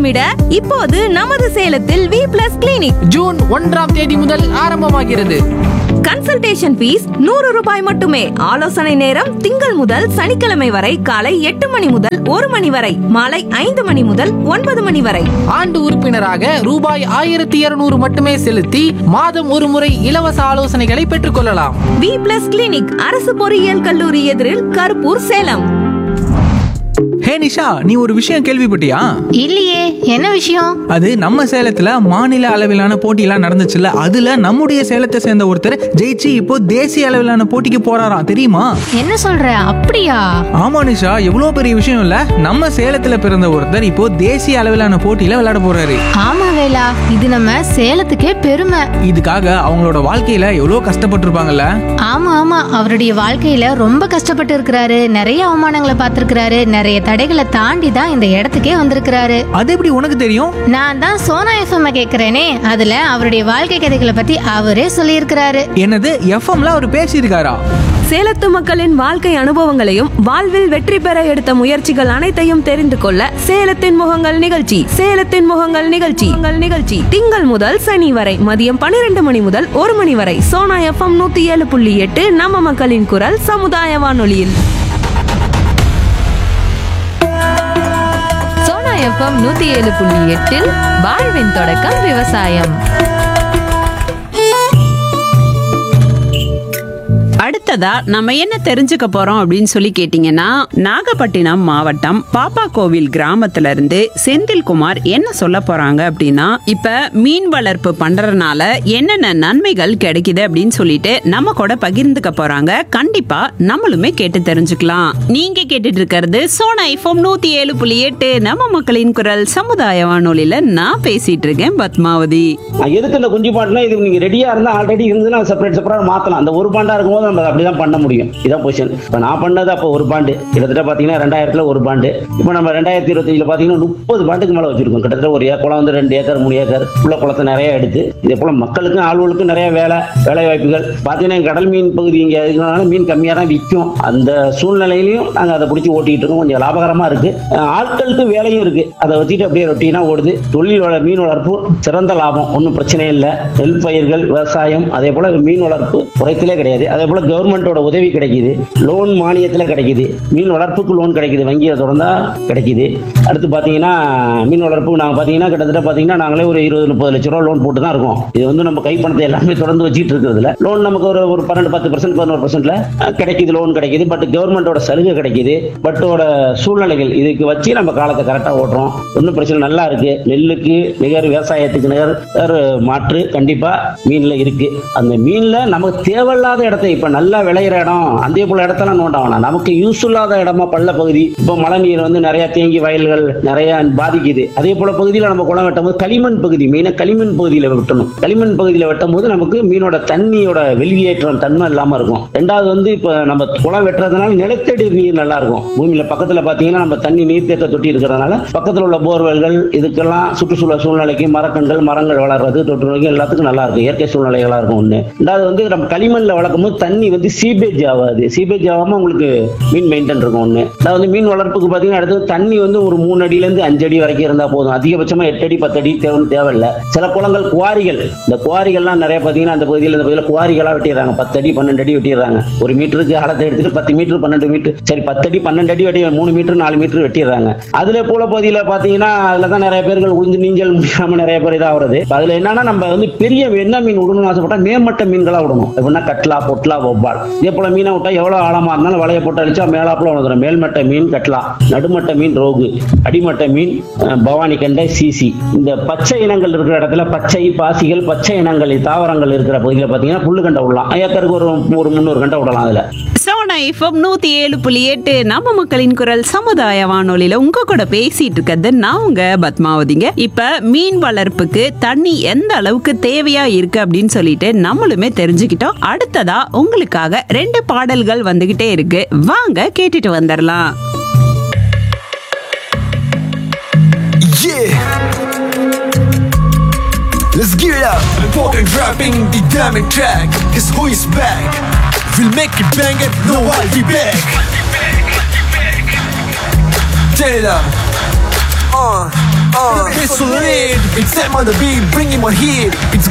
திட்டமிட இப்போது நமது சேலத்தில் வி பிளஸ் கிளினிக் ஜூன் ஒன்றாம் தேதி முதல் ஆரம்பமாகிறது கன்சல்டேஷன் ஃபீஸ் நூறு ரூபாய் மட்டுமே ஆலோசனை நேரம் திங்கள் முதல் சனிக்கிழமை வரை காலை எட்டு மணி முதல் ஒரு மணி வரை மாலை ஐந்து மணி முதல் ஒன்பது மணி வரை ஆண்டு உறுப்பினராக ரூபாய் ஆயிரத்தி இருநூறு மட்டுமே செலுத்தி மாதம் ஒரு முறை இலவச ஆலோசனைகளை பெற்றுக்கொள்ளலாம் வி பிளஸ் கிளினிக் அரசு பொறியியல் கல்லூரி எதிரில் கருப்பூர் சேலம் ஹே நிஷா நீ ஒரு விஷயம் கேள்விப்பட்டியா இல்லையே என்ன விஷயம் அது நம்ம சேலத்துல மாநில அளவிலான போட்டியெல்லாம் நடந்துச்சுல்ல அதுல நம்முடைய சேலத்தை சேர்ந்த ஒருத்தர் ஜெயிச்சு இப்போ தேசிய அளவிலான போட்டிக்கு போறாராம் தெரியுமா என்ன சொல்ற அப்படியா ஆமா நிஷா எவ்வளோ பெரிய விஷயம் இல்ல நம்ம சேலத்துல பிறந்த ஒருத்தர் இப்போ தேசிய அளவிலான போட்டியில விளையாட போறாரு ஆமா வேலா இது நம்ம சேலத்துக்கே பெருமை இதுக்காக அவங்களோட வாழ்க்கையில எவ்வளோ கஷ்டப்பட்டிருப்பாங்கல்ல ஆமா ஆமா அவருடைய வாழ்க்கையில ரொம்ப கஷ்டப்பட்டு இருக்கிறாரு நிறைய அவமானங்களை பார்த்திருக்கிறாரு நிறைய தடைகளை தாண்டி தான் இந்த இடத்துக்கே வந்திருக்கிறாரு அது எப்படி உனக்கு தெரியும் நான் தான் சோனா எஃப்எம் கேக்குறேனே அதுல அவருடைய வாழ்க்கை கதைகளை பத்தி அவரே சொல்லியிருக்கிறாரு என்னது எஃப்எம்ல அவர் பேசியிருக்காரா சேலத்து மக்களின் வாழ்க்கை அனுபவங்களையும் வாழ்வில் வெற்றி பெற எடுத்த முயற்சிகள் அனைத்தையும் தெரிந்து கொள்ள சேலத்தின் முகங்கள் நிகழ்ச்சி சேலத்தின் முகங்கள் நிகழ்ச்சி உங்கள் நிகழ்ச்சி திங்கள் முதல் சனி வரை மதியம் பன்னிரண்டு மணி முதல் ஒரு மணி வரை சோனா எஃப்எம் நூத்தி ஏழு புள்ளி எட்டு நம்ம மக்களின் குரல் சமுதாய வானொலியில் சோனா எஃப்எம் நூத்தி ஏழு புள்ளி எட்டில் வாழ்வின் தொடக்கம் விவசாயம் அடுத்ததா நம்ம என்ன தெரிஞ்சுக்க போறோம் அப்படின்னு சொல்லி கேட்டீங்கன்னா நாகப்பட்டினம் மாவட்டம் பாப்பா கோவில் கிராமத்துல இருந்து செந்தில்குமார் என்ன சொல்ல போறாங்க அப்படின்னா இப்ப மீன் வளர்ப்பு பண்றதுனால என்னென்ன நன்மைகள் கிடைக்குது அப்படின்னு சொல்லிட்டு நம்ம கூட பகிர்ந்துக்க போறாங்க கண்டிப்பா நம்மளுமே கேட்டு தெரிஞ்சுக்கலாம் நீங்க கேட்டுட்டு இருக்கிறது சோனா ஐஃபோம் நூத்தி ஏழு புள்ளி எட்டு நம்ம மக்களின் குரல் சமுதாய வானொலியில நான் பேசிட்டு இருக்கேன் பத்மாவதி நான் எதுக்கு இந்த குஞ்சு பாட்டுனா இது நீங்க ரெடியா இருந்தா ஆல்ரெடி இருந்துன்னா செப்பரேட் செப்பரேட் மாத்தலாம் அந்த ஒரு பாண்டா இருக்கும்போது நம்ம அப்படிதான் பண்ண முடியும் இதான் பொசிஷன் இப்போ நான் பண்ணது அப்போ ஒரு பாண்டு கிட்டத்தட்ட பாத்தீங்கன்னா ரெண்டாயிரத்துல ஒரு பாண்டு இப்போ நம்ம ரெண்டாயிரத்தி இருபத்தஞ்சில் பாத்தீங்கன்னா முப்பது பாண்டுக்கு மேல வச்சிருக்கோம் கிட்டத்தட்ட ஒரு ஏ- குளம் வந்து ரெண்டு ஏக்கர் மூணு ஏக்கர் உள்ள குளத்தை நிறைய எடுத்து இதே போல மக்களுக்கும் ஆளுகளுக்கும் நிறைய வேலை வேலை வாய்ப்புகள் பாத்தீங்கன்னா கடல் மீன் பகுதி இங்க இருக்கிறதுனால மீன் கம்மியா தான் விற்கும் அந்த சூழ்நிலையிலையும் நாங்க அதை பிடிச்சி ஓட்டிட்டு இருக்கோம் கொஞ்சம் லாபகரமா இருக்கு அஹ் ஆட்களுக்கு வேலையும் இருக்கு அதை வச்சுட்டு அப்படியே ரொட்டீனா ஓடுது தொழில் வள- மீன் வளர்ப்பு சிறந்த லாபம் ஒன்றும் பிரச்சனை இல்லை நெல் பயிர்கள் விவசாயம் அதே போல மீன் வளர்ப்பு குறைத்திலே கிடையாது அதே போல கவர்மெண்டோட உதவி கிடைக்குது லோன் மானியத்தில் கிடைக்குது மீன் வளர்ப்புக்கு லோன் கிடைக்குது வங்கியை திறந்தா கிடைக்குது அடுத்து பார்த்தீங்கன்னா மீன் வளர்ப்பு நாங்கள் பார்த்தீங்கன்னா கிட்டத்தட்ட பார்த்தீங்கன்னா நாங்களே ஒரு இருபது முப்பது லட்ச ரூபா லோன் போட்டு தான் இருக்கோம் இது வந்து நம்ம கைப்பணத்தை எல்லாமே தொடர்ந்து வச்சுட்டு இருக்கிறதுல லோன் நமக்கு ஒரு ஒரு பன்னெண்டு பத்து பர்சன்ட் பதினோரு பர்சன்ட்ல கிடைக்குது லோன் கிடைக்குது பட் கவர்மெண்டோட சலுகை கிடைக்குது பட்டோட சூழ்நிலைகள் இதுக்கு வச்சு நம்ம காலத்தை கரெக்டாக ஓட்டுறோம் ஒன்றும் பிரச்சனை நல்லா இருக்கு நெல்லுக்கு நிகர் விவசாயத்துக்கு நிகர் நிகர் மாற்று கண்டிப்பா மீன்ல இருக்கு அந்த மீன்ல நமக்கு தேவையில்லாத இடத்த இப்ப நல்லா விளையிற இடம் அதே போல இடத்தெல்லாம் நோண்ட வேணாம் நமக்கு யூஸ் இல்லாத இடமா பள்ள பகுதி இப்போ மழை நீர் வந்து நிறைய தேங்கி வயல்கள் நிறைய பாதிக்குது அதே போல பகுதியில் நம்ம குளம் வெட்டும் போது களிமண் பகுதி மெயினாக களிமண் பகுதியில் வெட்டணும் களிமண் பகுதியில் வெட்டும் போது நமக்கு மீனோட தண்ணியோட வெளியேற்றம் தன்மை இல்லாம இருக்கும் ரெண்டாவது வந்து இப்போ நம்ம குளம் வெட்டுறதுனால நிலத்தடி நீர் நல்லா இருக்கும் பூமியில பக்கத்துல பாத்தீங்கன்னா நம்ம தண்ணி நீர்த்தேக்க தொட்டி இருக்கிறதுனால பக்கத்துல உள்ள போர்வெல்கள் இதுக்கெல்லாம் சுற்றுச்சூழல் சூழ்நிலைக்கு மரக்கண்கள் மரங்கள் வளர்றது தொற்று நோய்கள் எல்லாத்துக்கும் நல்லா இருக்கும் இயற்கை சூழ்நிலைகளா இருக்கும் ஒண்ணு ரெண்டாவது வந்து நம்ம களிமண்ல வளர்க்கும் போது தண்ணி வந்து சீபேஜ் ஆகாது சீபேஜ் ஆகாம உங்களுக்கு மீன் மெயின்டைன் இருக்கும் ஒண்ணு அதாவது மீன் வளர்ப்புக்கு பாத்தீங்கன்னா அடுத்து தண்ணி வந்து ஒரு மூணு அடியில இருந்து அஞ்சு அடி வரைக்கும் இருந்தா போதும் அதிகபட்சமா எட்டு அடி பத்து அடி தேவை தேவையில்லை சில குளங்கள் குவாரிகள் இந்த குவாரிகள்லாம் நிறைய பாத்தீங்கன்னா அந்த பகுதியில் இந்த பகுதியில் குவாரிகளா வெட்டிடுறாங்க பத்து அடி பன்னெண்டு அடி வெட்டிடுறாங்க ஒரு மீட்டருக்கு ஆழத்தை எடுத்துட்டு பத்து மீட்டர் பன்னெண்டு மீட்டர் சரி பத்து அடி பன்னெண்டு அடி வெட்டி மூணு மீட்டர் நாலு மீட்டர் வெட்டிடுறாங்க அதுல போல பகுதியில் பாத்தீங்கன்னா அதுல தான் நிறைய பேர்கள் உழுந்து நீஞ்சல் முடியாம நிறைய பேர் இதாகிறது அதுல என்னன்னா நம்ம வந்து பெரிய என்ன மீன் விடணும்னு ஆசைப்பட்டா மேம்பட்ட மீன்களா விடணும் எப்படின்னா கட்லா பொட்லா ஒப்பால் இதே போல மீனை விட்டா எவ்வளவு ஆழமா இருந்தாலும் வலைய போட்டு அடிச்சா மேலாப்புல வந்துடும் மேல்மட்ட மீன் கட்லா நடுமட்ட மீன் ரோகு அடிமட்ட மீன் அஹ், பவானி கண்டை சிசி இந்த பச்சை இனங்கள் இருக்கிற இடத்துல பச்சை பாசிகள் பச்சை இனங்கள் தாவரங்கள் இருக்கிற பகுதியில் பாத்தீங்கன்னா புல்லு கண்டை விடலாம் ஏக்கருக்கு ஒரு ஒரு முந்நூறு கண்டை விடலாம் அதுல சோனா எஃப்எம் நூத்தி ஏழு புள்ளி எட்டு நம்ம மக்களின் குரல் சமுதாய வானொலியில உங்க கூட பேசிட்டு இருக்கிறது நான் உங்க பத்மாவதிங்க இப்ப மீன் வளர்ப்புக்கு தண்ணி எந்த அளவுக்கு தேவையா இருக்கு அப்படின்னு சொல்லிட்டு நம்மளுமே தெரிஞ்சுக்கிட்டோம் அடுத்ததா உங்களுக்காக ரெண்டு பாடல்கள் வந்துகிட்டே இருக்கு வாங்க கேட்டுட்டு வந்துடலாம் Yeah. Let's get it up. Important rapping the diamond track. Cause who is back? We'll make it bang it, no I'll be back. Turn it up. Uh. Uh, it's so lit. It's them on the beat, bringing my heat. It's